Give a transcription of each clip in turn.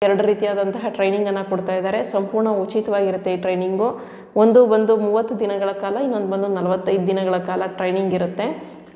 ಎರಡು ರೀತಿಯಾದಂತಹ ಟ್ರೈನಿಂಗನ್ನು ಕೊಡ್ತಾ ಇದ್ದಾರೆ ಸಂಪೂರ್ಣ ಉಚಿತವಾಗಿರುತ್ತೆ ಈ ಟ್ರೈನಿಂಗು ಒಂದು ಬಂದು ಮೂವತ್ತು ದಿನಗಳ ಕಾಲ ಇನ್ನೊಂದು ಬಂದು ನಲವತ್ತೈದು ದಿನಗಳ ಕಾಲ ಟ್ರೈನಿಂಗ್ ಇರುತ್ತೆ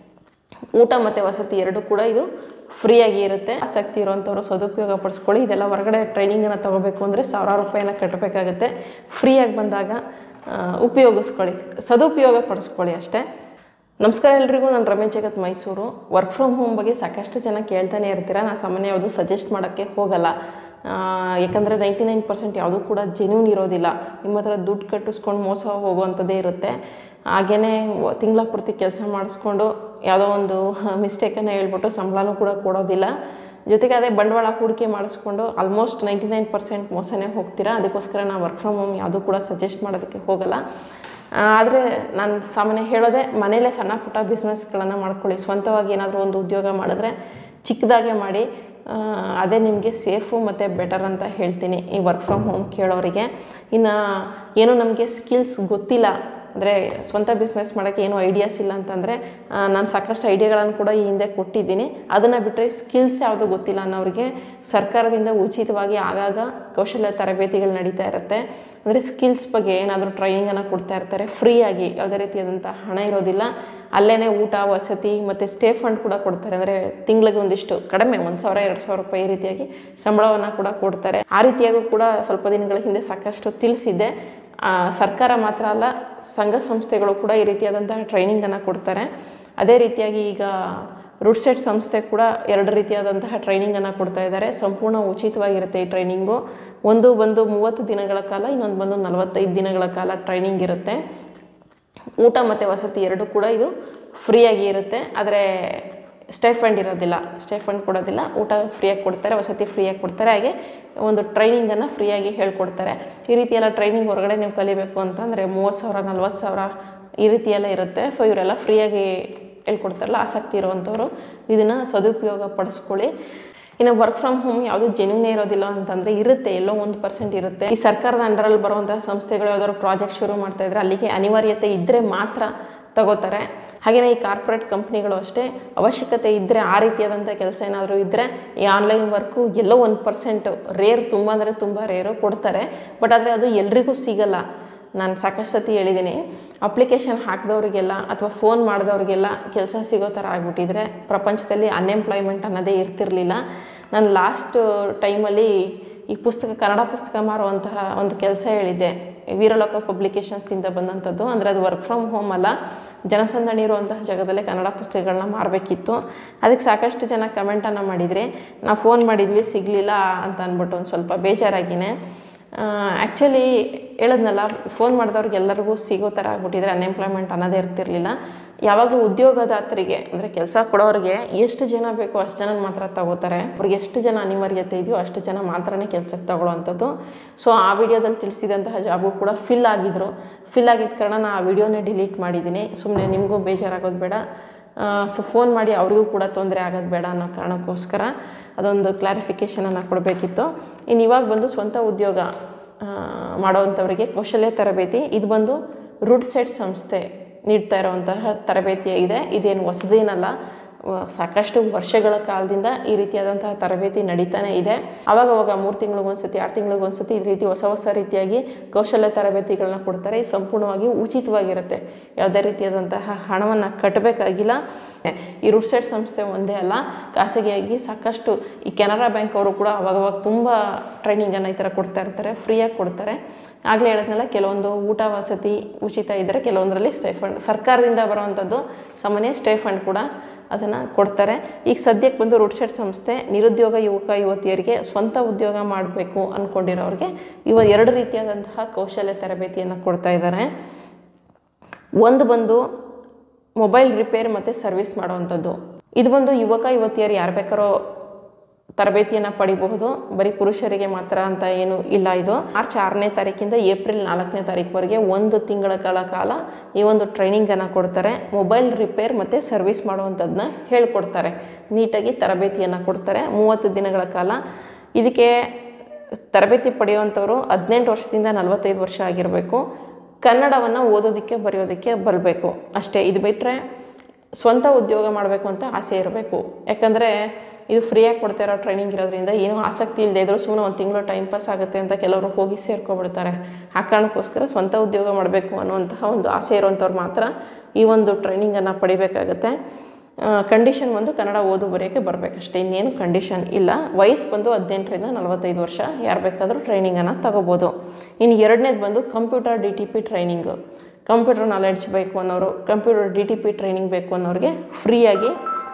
ಊಟ ಮತ್ತು ವಸತಿ ಎರಡು ಕೂಡ ಇದು ಫ್ರೀಯಾಗಿ ಇರುತ್ತೆ ಆಸಕ್ತಿ ಇರುವಂಥವ್ರು ಸದುಪಯೋಗ ಪಡಿಸ್ಕೊಳ್ಳಿ ಇದೆಲ್ಲ ಹೊರಗಡೆ ಟ್ರೈನಿಂಗನ್ನು ತೊಗೋಬೇಕು ಅಂದರೆ ಸಾವಿರಾರು ರೂಪಾಯಿನ ಕಟ್ಟಬೇಕಾಗುತ್ತೆ ಫ್ರೀಯಾಗಿ ಬಂದಾಗ ಆ, ಉಪಯೋಗಿಸ್ಕೊಳ್ಳಿ ಸದುಪಯೋಗ ಪಡಿಸ್ಕೊಳ್ಳಿ ಅಷ್ಟೇ ನಮಸ್ಕಾರ ಎಲ್ರಿಗೂ ನಾನು Ramesh Jagat Mysuru work from home ಬಗ್ಗೆ ಸಾಕಷ್ಟು ಜನ ಕೇಳ್ತಾನೆ ಇರ್ತೀರಾ ನಾನು ಸಾಮಾನ್ಯ ಯಾವುದು ಸಜೆಸ್ಟ್ ಮಾಡೋಕ್ಕೆ ಹೋಗಲ್ಲ ಆ, ಯಾಕಂದರೆ ನೈಂಟಿ ನೈನ್ ಪರ್ಸೆಂಟ್ ಯಾವುದೂ ಕೂಡ ಜೆನ್ಯೂನ್ ಇರೋದಿಲ್ಲ ನಿಮ್ಮ ಹತ್ರ ದುಡ್ಡು ಕಟ್ಟಿಸ್ಕೊಂಡು ಮೋಸ ಹೋಗುವಂಥದ್ದೇ ಇರುತ್ತೆ ಹಾಗೆಯೇ ತಿಂಗಳ ಪೂರ್ತಿ ಕೆಲಸ ಮಾಡಿಸ್ಕೊಂಡು ಯಾವುದೋ ಒಂದು ಮಿಸ್ಟೇಕನ್ನು ಹೇಳ್ಬಿಟ್ಟು ಸಂಬಳನೂ ಕೂಡ ಕೊಡೋದಿಲ್ಲ ಜೊತೆಗೆ ಅದೇ ಬಂಡವಾಳ ಹೂಡಿಕೆ ಮಾಡಿಸ್ಕೊಂಡು ಆಲ್ಮೋಸ್ಟ್ ನೈಂಟಿ ನೈನ್ ಪರ್ಸೆಂಟ್ ಮೋಸನೇ ಹೋಗ್ತೀರಾ ಅದಕ್ಕೋಸ್ಕರ ನಾನು ವರ್ಕ್ ಫ್ರಮ್ ಹೋಮ್ ಯಾವುದೂ ಕೂಡ ಸಜೆಸ್ಟ್ ಮಾಡೋದಕ್ಕೆ ಹೋಗಲ್ಲ ಆದರೆ ನಾನು ಸಾಮಾನ್ಯ ಹೇಳೋದೇ ಮನೇಲೇ ಸಣ್ಣ ಪುಟ್ಟ ಬಿಸ್ನೆಸ್ಗಳನ್ನು ಮಾಡ್ಕೊಳ್ಳಿ ಸ್ವಂತವಾಗಿ ಏನಾದರೂ ಒಂದು ಉದ್ಯೋಗ ಮಾಡಿದ್ರೆ ಚಿಕ್ಕದಾಗೆ ಮಾಡಿ ಆ, ಅದೇ ನಿಮಗೆ ಸೇಫು ಮತ್ತು ಬೆಟರ್ ಅಂತ ಹೇಳ್ತೀನಿ ಈ ವರ್ಕ್ ಫ್ರಮ್ ಹೋಮ್ ಕೇಳೋರಿಗೆ ಇನ್ನು ಏನು ನಮಗೆ ಸ್ಕಿಲ್ಸ್ ಗೊತ್ತಿಲ್ಲ ಅಂದರೆ ಸ್ವಂತ ಬಿಸ್ನೆಸ್ ಮಾಡೋಕ್ಕೆ ಏನೂ ಐಡಿಯಾಸ್ ಇಲ್ಲ ಅಂತಂದರೆ ನಾನು ಸಾಕಷ್ಟು ಐಡಿಯಾಗಳನ್ನು ಕೂಡ ಈ ಹಿಂದೆ ಕೊಟ್ಟಿದ್ದೀನಿ ಅದನ್ನು ಬಿಟ್ಟರೆ ಸ್ಕಿಲ್ಸ್ ಯಾವುದು ಗೊತ್ತಿಲ್ಲ ಅನ್ನೋರಿಗೆ ಸರ್ಕಾರದಿಂದ ಉಚಿತವಾಗಿ ಆಗಾಗ ಕೌಶಲ್ಯ ತರಬೇತಿಗಳು ನಡೀತಾ ಇರುತ್ತೆ ಅಂದರೆ ಸ್ಕಿಲ್ಸ್ ಬಗ್ಗೆ ಏನಾದರೂ ಟ್ರೈನಿಂಗನ್ನು ಕೊಡ್ತಾ ಇರ್ತಾರೆ ಫ್ರೀಯಾಗಿ ಯಾವುದೇ ರೀತಿಯಾದಂಥ ಹಣ ಇರೋದಿಲ್ಲ ಅಲ್ಲೇ ಊಟ ವಸತಿ ಮತ್ತು ಸ್ಟೇ ಫಂಡ್ ಕೂಡ ಕೊಡ್ತಾರೆ ಅಂದರೆ ತಿಂಗಳಿಗೆ ಒಂದಿಷ್ಟು ಕಡಿಮೆ ಒಂದು ಸಾವಿರ ಎರಡು ಸಾವಿರ ರೂಪಾಯಿ ಈ ರೀತಿಯಾಗಿ ಸಂಬಳವನ್ನು ಕೂಡ ಕೊಡ್ತಾರೆ ಆ ರೀತಿಯಾಗೂ ಕೂಡ ಸ್ವಲ್ಪ ದಿನಗಳ ಹಿಂದೆ ಸಾಕಷ್ಟು ತಿಳಿಸಿದ್ದೆ ಆ, ಸರ್ಕಾರ ಮಾತ್ರ ಅಲ್ಲ ಸಂಘ ಸಂಸ್ಥೆಗಳು ಕೂಡ ಈ ರೀತಿಯಾದಂತಹ ಟ್ರೈನಿಂಗನ್ನು ಕೊಡ್ತಾರೆ ಅದೇ ರೀತಿಯಾಗಿ ಈಗ ರೂಡ್ಸೆಟ್ ಸಂಸ್ಥೆ ಕೂಡ ಎರಡು ರೀತಿಯಾದಂತಹ ಟ್ರೈನಿಂಗನ್ನು ಕೊಡ್ತಾ ಇದ್ದಾರೆ ಸಂಪೂರ್ಣ ಉಚಿತವಾಗಿರುತ್ತೆ ಈ ಟ್ರೈನಿಂಗು ಒಂದು ಬಂದು ಮೂವತ್ತು ದಿನಗಳ ಕಾಲ ಇನ್ನೊಂದು ಬಂದು ನಲವತ್ತೈದು ದಿನಗಳ ಕಾಲ ಟ್ರೈನಿಂಗ್ ಇರುತ್ತೆ ಊಟ ಮತ್ತು ವಸತಿ ಎರಡು ಕೂಡ ಇದು ಫ್ರೀಯಾಗಿ ಇರುತ್ತೆ ಆದರೆ ಸ್ಟೈಫಂಡ್ ಇರೋದಿಲ್ಲ ಸ್ಟೈಫಂಡ್ ಕೊಡೋದಿಲ್ಲ ಊಟ ಫ್ರೀಯಾಗಿ ಕೊಡ್ತಾರೆ ವಸತಿ ಫ್ರೀಯಾಗಿ ಕೊಡ್ತಾರೆ ಹಾಗೆ ಒಂದು ಟ್ರೈನಿಂಗನ್ನು ಫ್ರೀಯಾಗಿ ಹೇಳ್ಕೊಡ್ತಾರೆ ಈ ರೀತಿ ಎಲ್ಲ ಟ್ರೈನಿಂಗ್ ಹೊರಗಡೆ ನೀವು ಕಲಿಬೇಕು ಅಂತಂದರೆ ಮೂವತ್ತು ಸಾವಿರ ನಲ್ವತ್ತು ಸಾವಿರ ಈ ರೀತಿ ಎಲ್ಲ ಇರುತ್ತೆ ಸೊ ಇವರೆಲ್ಲ ಫ್ರೀಯಾಗಿ ಹೇಳ್ಕೊಡ್ತಾರಲ್ಲ ಆಸಕ್ತಿ ಇರುವಂಥವ್ರು ಇದನ್ನು ಸದುಪಯೋಗ ಪಡಿಸ್ಕೊಳ್ಳಿ ಇನ್ನು ವರ್ಕ್ ಫ್ರಮ್ ಹೋಮ್ ಯಾವುದು ಜೆನ್ಯೂನೇ ಇರೋದಿಲ್ಲ ಅಂತಂದರೆ ಇರುತ್ತೆ ಎಲ್ಲೋ ಒಂದು ಪರ್ಸೆಂಟ್ ಇರುತ್ತೆ ಈ ಸರ್ಕಾರದ ಅಂಡರಲ್ಲಿ ಬರುವಂತಹ ಸಂಸ್ಥೆಗಳು ಯಾವ್ದಾದ್ರು ಪ್ರಾಜೆಕ್ಟ್ ಶುರು ಮಾಡ್ತಾ ಇದ್ರೆ ಅಲ್ಲಿಗೆ ಅನಿವಾರ್ಯತೆ ಇದ್ದರೆ ಮಾತ್ರ ತಗೋತಾರೆ ಹಾಗೆಯೇ ಈ ಕಾರ್ಪೊರೇಟ್ ಕಂಪ್ನಿಗಳು ಅಷ್ಟೇ ಅವಶ್ಯಕತೆ ಇದ್ದರೆ ಆ ರೀತಿಯಾದಂಥ ಕೆಲಸ ಏನಾದರೂ ಇದ್ದರೆ ಈ ಆನ್ಲೈನ್ ವರ್ಕು ಎಲ್ಲೋ ಒಂದು ಪರ್ಸೆಂಟು ರೇರ್ ತುಂಬ ಅಂದರೆ ತುಂಬ ರೇರು ಕೊಡ್ತಾರೆ ಬಟ್ ಆದರೆ ಅದು ಎಲ್ರಿಗೂ ಸಿಗಲ್ಲ ನಾನು ಸಾಕಷ್ಟು ಸತಿ ಹೇಳಿದ್ದೀನಿ ಅಪ್ಲಿಕೇಶನ್ ಹಾಕಿದವ್ರಿಗೆಲ್ಲ ಅಥವಾ ಫೋನ್ ಮಾಡಿದವ್ರಿಗೆಲ್ಲ ಕೆಲಸ ಸಿಗೋ ಥರ ಆಗಿಬಿಟ್ಟಿದ್ರೆ ಪ್ರಪಂಚದಲ್ಲಿ ಅನ್ಎಂಪ್ಲಾಯ್ಮೆಂಟ್ ಅನ್ನೋದೇ ಇರ್ತಿರಲಿಲ್ಲ ನಾನು ಲಾಸ್ಟ್ ಟೈಮಲ್ಲಿ ಈ ಪುಸ್ತಕ ಕನ್ನಡ ಪುಸ್ತಕ ಮಾರುವಂತಹ ಒಂದು ಕೆಲಸ ಹೇಳಿದ್ದೆ ವೀರಲೋಕ ಪಬ್ಲಿಕೇಶನ್ಸಿಂದ ಬಂದಂಥದ್ದು ಅಂದರೆ ಅದು ವರ್ಕ್ ಫ್ರಮ್ ಹೋಮ್ ಅಲ್ಲ ಜನಸಂದಣಿ ಇರುವಂತಹ ಜಾಗದಲ್ಲೇ ಕನ್ನಡ ಪುಸ್ತಕಗಳನ್ನ ಮಾರಬೇಕಿತ್ತು ಅದಕ್ಕೆ ಸಾಕಷ್ಟು ಜನ ಕಮೆಂಟನ್ನು ಮಾಡಿದರೆ ನಾವು ಫೋನ್ ಮಾಡಿದ್ವಿ ಸಿಗಲಿಲ್ಲ ಅಂತ ಅಂದ್ಬಿಟ್ಟು ಒಂದು ಸ್ವಲ್ಪ ಬೇಜಾರಾಗಿನೇ ಆ್ಯಕ್ಚುಲಿ ಹೇಳಿದ್ನಲ್ಲ ಫೋನ್ ಮಾಡಿದವ್ರಿಗೆ ಎಲ್ಲರಿಗೂ ಸಿಗೋ ಥರ ಆಗ್ಬಿಟ್ಟಿದ್ರೆ ಅನ್ಎಂಪ್ಲಾಯ್ಮೆಂಟ್ ಅನ್ನೋದೇ ಇರ್ತಿರ್ಲಿಲ್ಲ ಯಾವಾಗಲೂ ಉದ್ಯೋಗದಾತರಿಗೆ ಅಂದರೆ ಕೆಲಸ ಕೊಡೋರಿಗೆ ಎಷ್ಟು ಜನ ಬೇಕೋ ಅಷ್ಟು ಜನ ಮಾತ್ರ ತಗೋತಾರೆ ಅವ್ರಿಗೆ ಎಷ್ಟು ಜನ ಅನಿವಾರ್ಯತೆ ಇದೆಯೋ ಅಷ್ಟು ಜನ ಮಾತ್ರನೇ ಕೆಲಸಕ್ಕೆ ತಗೊಳ್ಳೋವಂಥದ್ದು ಸೊ ಆ ವಿಡಿಯೋದಲ್ಲಿ ತಿಳಿಸಿದಂತಹ ಜಾಬು ಕೂಡ ಫಿಲ್ ಆಗಿದ್ರು ಫಿಲ್ ಆಗಿದ್ದ ಕಾರಣ ನಾನು ಆ ವಿಡಿಯೋನೇ ಡಿಲೀಟ್ ಮಾಡಿದ್ದೀನಿ ಸುಮ್ಮನೆ ನಿಮಗೂ ಬೇಜಾರಾಗೋದು ಬೇಡ ಸೊ ಫೋನ್ ಮಾಡಿ ಅವರಿಗೂ ಕೂಡ ತೊಂದರೆ ಆಗೋದು ಬೇಡ ಅನ್ನೋ ಕಾರಣಕ್ಕೋಸ್ಕರ ಅದೊಂದು ಕ್ಲಾರಿಫಿಕೇಷನನ್ನು ಕೊಡಬೇಕಿತ್ತು ಇನ್ನು ಇವಾಗ ಬಂದು ಸ್ವಂತ ಉದ್ಯೋಗ ಆ, ಮಾಡೋವಂಥವ್ರಿಗೆ ಕೌಶಲ್ಯ ತರಬೇತಿ ಇದು ಬಂದು ರೂಟ್ ಸೆಟ್ ಸಂಸ್ಥೆ ನೀಡ್ತಾ ಇರುವಂತಹ ತರಬೇತಿಯಾಗಿದೆ ಇದೇನು ಹೊಸದೇನಲ್ಲ ವ- ಸಾಕಷ್ಟು ವರ್ಷಗಳ ಕಾಲದಿಂದ ಈ ರೀತಿಯಾದಂತಹ ತರಬೇತಿ ನಡೀತಾನೆ ಇದೆ ಅವಾಗವಾಗ ಮೂರು ತಿಂಗಳಿಗೊಂದ್ಸತಿ ಆರು ತಿಂಗಳಿಗೊಂದ್ಸತಿ ಈ ರೀತಿ ಹೊಸ ಹೊಸ ರೀತಿಯಾಗಿ ಕೌಶಲ್ಯ ತರಬೇತಿಗಳನ್ನ ಕೊಡ್ತಾರೆ ಇದು ಸಂಪೂರ್ಣವಾಗಿ ಉಚಿತವಾಗಿರುತ್ತೆ ಯಾವುದೇ ರೀತಿಯಾದಂತಹ ಹಣವನ್ನು ಕಟ್ಟಬೇಕಾಗಿಲ್ಲ ಈ ರೂಟ್ಸೆಟ್ ಸಂಸ್ಥೆ ಒಂದೇ ಅಲ್ಲ ಖಾಸಗಿಯಾಗಿ ಸಾಕಷ್ಟು ಈ ಕೆನರಾ ಬ್ಯಾಂಕ್ ಅವರು ಕೂಡ ಅವಾಗವಾಗ ತುಂಬ ಟ್ರೈನಿಂಗನ್ನು ಈ ಥರ ಕೊಡ್ತಾ ಇರ್ತಾರೆ ಫ್ರೀಯಾಗಿ ಕೊಡ್ತಾರೆ ಆಗಲೇ ಹೇಳಿದ್ನಲ್ಲ ಕೆಲವೊಂದು ಊಟ ವಸತಿ ಉಚಿತ ಇದ್ದರೆ ಕೆಲವೊಂದರಲ್ಲಿ ಸ್ಟೈಫಂಡ್ ಸರ್ಕಾರದಿಂದ ಬರುವಂಥದ್ದು ಸಾಮಾನ್ಯ ಸ್ಟೈಫಂಡ್ ಕೂಡ ಅದನ್ನು ಕೊಡ್ತಾರೆ ಈಗ ಸದ್ಯಕ್ಕೆ ಬಂದು ರೂಟ್ಸೆಟ್ ಸಂಸ್ಥೆ ನಿರುದ್ಯೋಗ ಯುವಕ ಯುವತಿಯರಿಗೆ ಸ್ವಂತ ಉದ್ಯೋಗ ಮಾಡಬೇಕು ಅಂದ್ಕೊಂಡಿರೋರಿಗೆ ಇವ ಎರಡು ರೀತಿಯಾದಂತಹ ಕೌಶಲ್ಯ ತರಬೇತಿಯನ್ನು ಕೊಡ್ತಾ ಇದ್ದಾರೆ ಒಂದು ಬಂದು ಮೊಬೈಲ್ ರಿಪೇರ್ ಮತ್ತು ಸರ್ವಿಸ್ ಮಾಡುವಂಥದ್ದು ಇದು ಬಂದು ಯುವಕ ಯುವತಿಯರು ಯಾರು ಬೇಕಾರೋ ತರಬೇತಿಯನ್ನು ಪಡಿಬಹುದು ಬರೀ ಪುರುಷರಿಗೆ ಮಾತ್ರ ಅಂತ ಏನು ಇಲ್ಲ ಇದು ಮಾರ್ಚ್ ಆರನೇ ತಾರೀಕಿಂದ ಏಪ್ರಿಲ್ ನಾಲ್ಕನೇ ತಾರೀಕುವರೆಗೆ ಒಂದು ತಿಂಗಳ ಕಾಲ ಕಾಲ ಈ ಒಂದು ಟ್ರೈನಿಂಗನ್ನು ಕೊಡ್ತಾರೆ ಮೊಬೈಲ್ ರಿಪೇರ್ ಮತ್ತು ಸರ್ವಿಸ್ ಮಾಡುವಂಥದ್ದನ್ನ ಹೇಳ್ಕೊಡ್ತಾರೆ ನೀಟಾಗಿ ತರಬೇತಿಯನ್ನು ಕೊಡ್ತಾರೆ ಮೂವತ್ತು ದಿನಗಳ ಕಾಲ ಇದಕ್ಕೆ ತರಬೇತಿ ಪಡೆಯುವಂಥವ್ರು ಹದಿನೆಂಟು ವರ್ಷದಿಂದ ನಲವತ್ತೈದು ವರ್ಷ ಆಗಿರಬೇಕು ಕನ್ನಡವನ್ನು ಓದೋದಕ್ಕೆ ಬರೆಯೋದಕ್ಕೆ ಬರಬೇಕು ಅಷ್ಟೇ ಇದು ಬಿಟ್ಟರೆ ಸ್ವಂತ ಉದ್ಯೋಗ ಮಾಡಬೇಕು ಅಂತ ಆಸೆ ಇರಬೇಕು ಯಾಕಂದರೆ ಇದು ಫ್ರೀಯಾಗಿ ಕೊಡ್ತಾ ಇರೋ ಟ್ರೈನಿಂಗ್ ಇರೋದ್ರಿಂದ ಏನೂ ಆಸಕ್ತಿ ಇಲ್ಲದೆ ಇದ್ರೂ ಸುಮ್ಮನೆ ಒಂದು ತಿಂಗಳು ಟೈಮ್ ಪಾಸ್ ಆಗುತ್ತೆ ಅಂತ ಕೆಲವರು ಹೋಗಿ ಸೇರ್ಕೊಬಿಡ್ತಾರೆ ಆ ಕಾರಣಕ್ಕೋಸ್ಕರ ಸ್ವಂತ ಉದ್ಯೋಗ ಮಾಡಬೇಕು ಅನ್ನುವಂತಹ ಒಂದು ಆಸೆ ಇರುವಂಥವ್ರು ಮಾತ್ರ ಈ ಒಂದು ಟ್ರೈನಿಂಗನ್ನು ಪಡಿಬೇಕಾಗತ್ತೆ ಕಂಡೀಷನ್ ಒಂದು ಕನ್ನಡ ಓದು ಬರೆಯೋಕ್ಕೆ ಬರಬೇಕಷ್ಟೇ ಇನ್ನೇನು ಕಂಡೀಷನ್ ಇಲ್ಲ ವಯಸ್ಸು ಬಂದು ಹದಿನೆಂಟರಿಂದ ನಲವತ್ತೈದು ವರ್ಷ ಯಾರು ಬೇಕಾದರೂ ಟ್ರೈನಿಂಗನ್ನು ತಗೋಬೋದು ಇನ್ನು ಎರಡನೇದು ಬಂದು computer D T P training computer knowledge ಬೇಕು ಅನ್ನೋರು computer D T P training ಬೇಕು ಅನ್ನೋರಿಗೆ ಫ್ರೀಯಾಗಿ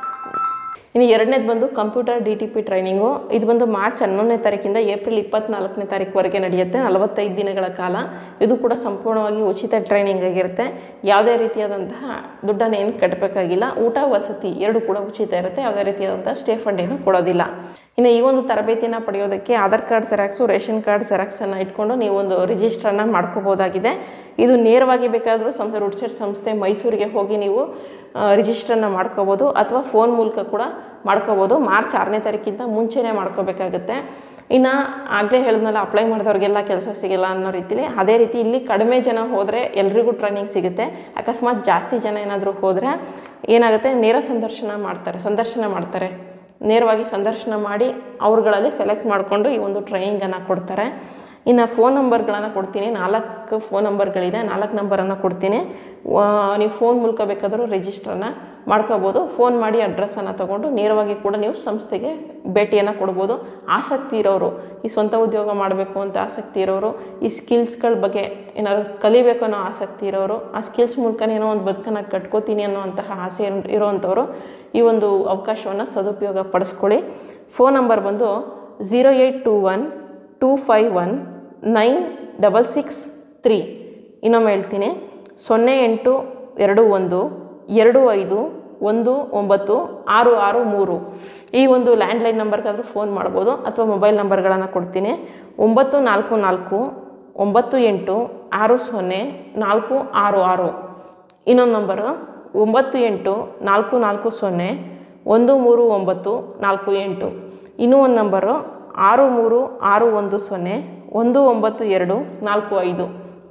ಇನ್ನು ಎರಡನೇದು ಬಂದು computer D T P training ಇದು ಬಂದು ಮಾರ್ಚ್ ಹನ್ನೊಂದನೇ ತಾರೀಕಿಂದ ಏಪ್ರಿಲ್ ಇಪ್ಪತ್ನಾಲ್ಕನೇ ತಾರೀಕುವರೆಗೆ ನಡೆಯುತ್ತೆ ನಲವತ್ತೈದು ದಿನಗಳ ಕಾಲ ಇದು ಕೂಡ ಸಂಪೂರ್ಣವಾಗಿ ಉಚಿತ ಟ್ರೈನಿಂಗ್ ಆಗಿರುತ್ತೆ ಯಾವುದೇ ರೀತಿಯಾದಂತಹ ದುಡ್ಡನ್ನು ಏನು ಕಟ್ಟಬೇಕಾಗಿಲ್ಲ ಊಟ ವಸತಿ ಎರಡು ಕೂಡ ಉಚಿತ ಇರುತ್ತೆ ಯಾವುದೇ ರೀತಿಯಾದಂಥ ಸ್ಟೇ ಫಂಡ್ ಏನು ಕೊಡೋದಿಲ್ಲ ಇನ್ನು ಈ ಒಂದು ತರಬೇತಿನ ಪಡೆಯೋದಕ್ಕೆ Aadhaar card xerox ration card ಜೆರಾಕ್ಸನ್ನು ಇಟ್ಕೊಂಡು ನೀವು ಒಂದು ರಿಜಿಸ್ಟ್ರನ್ನು ಮಾಡ್ಕೋಬೋದಾಗಿದೆ ಇದು ನೇರವಾಗಿ ಬೇಕಾದರೂ ಸಂಸ್ಥೆ ರುಡ್ಸೆಟ್ ಸಂಸ್ಥೆ ಮೈಸೂರಿಗೆ ಹೋಗಿ ನೀವು ರಿಜಿಸ್ಟ್ರನ್ನು ಮಾಡ್ಕೋಬೋದು ಅಥವಾ ಫೋನ್ ಮೂಲಕ ಕೂಡ ಮಾಡ್ಕೋಬೋದು ಮಾರ್ಚ್ ಆರನೇ ತಾರೀಕಿಂತ ಮುಂಚೆನೇ ಮಾಡ್ಕೋಬೇಕಾಗುತ್ತೆ ಇನ್ನು ಆಗಲೇ ಹೇಳಿದ್ನಲ್ಲ ಅಪ್ಲೈ ಮಾಡಿದವ್ರಿಗೆಲ್ಲ ಕೆಲಸ ಸಿಗಲ್ಲ ಅನ್ನೋ ರೀತಿಲಿ ಅದೇ ರೀತಿ ಇಲ್ಲಿ ಕಡಿಮೆ ಜನ ಹೋದರೆ ಎಲ್ರಿಗೂ ಟ್ರೈನಿಂಗ್ ಸಿಗುತ್ತೆ ಅಕಸ್ಮಾತ್ ಜಾಸ್ತಿ ಜನ ಏನಾದರೂ ಹೋದರೆ ಏನಾಗುತ್ತೆ ನೇರ ಸಂದರ್ಶನ ಮಾಡ್ತಾರೆ ಸಂದರ್ಶನ ಮಾಡ್ತಾರೆ ನೇರವಾಗಿ ಸಂದರ್ಶನ ಮಾಡಿ ಅವ್ರುಗಳಲ್ಲಿ ಸೆಲೆಕ್ಟ್ ಮಾಡಿಕೊಂಡು ಈ ಒಂದು ಟ್ರೈನಿಂಗನ್ನು ಕೊಡ್ತಾರೆ ಇನ್ನು ಫೋನ್ ನಂಬರ್ಗಳನ್ನು ಕೊಡ್ತೀನಿ ನಾಲ್ಕು ಫೋನ್ ನಂಬರ್ಗಳಿದೆ ನಾಲ್ಕು ನಂಬರನ್ನು ಕೊಡ್ತೀನಿ ನೀವು ಫೋನ್ ಮೂಲಕ ಬೇಕಾದರೂ ರಿಜಿಸ್ಟ್ರನ್ನು ಮಾಡ್ಕೋಬೋದು ಫೋನ್ ಮಾಡಿ ಅಡ್ರೆಸ್ಸನ್ನು ತೊಗೊಂಡು ನೇರವಾಗಿ ಕೂಡ ನೀವು ಸಂಸ್ಥೆಗೆ ಭೇಟಿಯನ್ನು ಕೊಡ್ಬೋದು ಆಸಕ್ತಿ ಇರೋರು ಈ ಸ್ವಂತ ಉದ್ಯೋಗ ಮಾಡಬೇಕು ಅಂತ ಆಸಕ್ತಿ ಇರೋರು ಈ ಸ್ಕಿಲ್ಸ್ಗಳ ಬಗ್ಗೆ ಏನಾದ್ರು ಕಲಿಬೇಕು ಅನ್ನೋ ಆಸಕ್ತಿ ಇರೋರು ಆ ಸ್ಕಿಲ್ಸ್ ಮೂಲಕನೇ ಏನೋ ಒಂದು ಬದುಕನ್ನು ಕಟ್ಕೋತೀನಿ ಅನ್ನೋವಂತಹ ಆಸೆ ಇರೋ- ಇರೋವಂಥವ್ರು ಈ ಒಂದು ಅವಕಾಶವನ್ನು ಸದುಪಯೋಗ ಪಡಿಸ್ಕೊಳ್ಳಿ ಫೋನ್ ನಂಬರ್ ಬಂದು zero eight two one two five one nine double six three ಇನ್ನೊಮ್ಮೆ ಹೇಳ್ತೀನಿ ಸೊನ್ನೆ ಎಂಟು ಎರಡು ಒಂದು ಎರಡು ಐದು ಒಂದು ಒಂಬತ್ತು ಆರು ಆರು ಮೂರು ಈ ಒಂದು ಲ್ಯಾಂಡ್ಲೈನ್ ನಂಬರ್ಗಾದರೂ ಫೋನ್ ಮಾಡ್ಬೋದು ಅಥವಾ ಮೊಬೈಲ್ ನಂಬರ್ಗಳನ್ನು ಕೊಡ್ತೀನಿ ಒಂಬತ್ತು ನಾಲ್ಕು ನಾಲ್ಕು ಒಂಬತ್ತು ಎಂಟು ಆರು ಸೊನ್ನೆ ನಾಲ್ಕು ಆರು ಆರು ಇನ್ನೊಂದು ನಂಬರು ಒಂಬತ್ತು ಎಂಟು ನಾಲ್ಕು ನಾಲ್ಕು ಸೊನ್ನೆ ಒಂದು ಮೂರು ಒಂಬತ್ತು ನಾಲ್ಕು ಎಂಟು ಇನ್ನೂ ಒಂದು ನಂಬರು ಆರು ಮೂರು ಆರು ಒಂದು ಸೊನ್ನೆ ಒಂದು ಒಂಬತ್ತು ಎರಡು ನಾಲ್ಕು ಐದು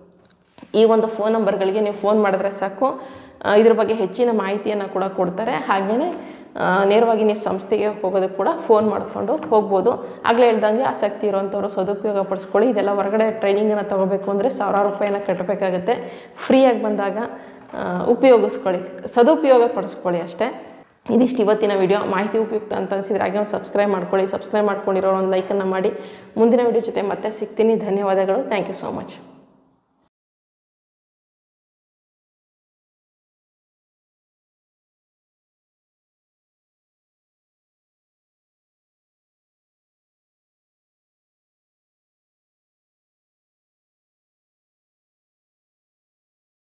ಈ ಒಂದು ಫೋನ್ ನಂಬರ್ಗಳಿಗೆ ನೀವು ಫೋನ್ ಮಾಡಿದ್ರೆ ಸಾಕು ಆ, ಇದ್ರ ಬಗ್ಗೆ ಹೆಚ್ಚಿನ ಮಾಹಿತಿಯನ್ನು ಕೂಡ ಕೊಡ್ತಾರೆ ಹಾಗೆಯೇ ಆ, ನೇರವಾಗಿ ನೀವು ಸಂಸ್ಥೆಗೆ ಹೋಗೋದಕ್ಕೆ ಕೂಡ ಫೋನ್ ಮಾಡಿಕೊಂಡು ಹೋಗ್ಬೋದು ಆಗಲೇ ಹೇಳ್ದಂಗೆ ಆಸಕ್ತಿ ಇರೋವಂಥವ್ರು ಸದುಪಯೋಗ ಪಡಿಸ್ಕೊಳ್ಳಿ ಇದೆಲ್ಲ ಹೊರಗಡೆ ಟ್ರೈನಿಂಗನ್ನು ತೊಗೋಬೇಕು ಅಂದರೆ ಸಾವಿರಾರು ರೂಪಾಯಿನ ಕಟ್ಟಬೇಕಾಗತ್ತೆ ಫ್ರೀಯಾಗಿ ಬಂದಾಗ ಆ, ಉಪಯೋಗಿಸ್ಕೊಳ್ಳಿ ಸದುಪಯೋಗ ಪಡಿಸ್ಕೊಳ್ಳಿ ಅಷ್ಟೇ ಇದಿಷ್ಟು ಇವತ್ತಿನ ವಿಡಿಯೋ ಮಾಹಿತಿ ಉಪಯುಕ್ತ ಅಂತ ಅನಿಸಿದ್ರೆ ಹಾಗೆ ಒಂದು ಸಬ್ಸ್ಕ್ರೈಬ್ ಮಾಡ್ಕೊಳ್ಳಿ ಸಬ್ಸ್ಕ್ರೈಬ್ ಮಾಡ್ಕೊಂಡಿರೋ ಒಂದು ಲೈಕನ್ನು ಮಾಡಿ ಮುಂದಿನ ವಿಡಿಯೋ ಜೊತೆ ಮತ್ತೆ ಸಿಗ್ತೀನಿ ಧನ್ಯವಾದಗಳು ಥ್ಯಾಂಕ್ ಯು ಸೋ ಮಚ್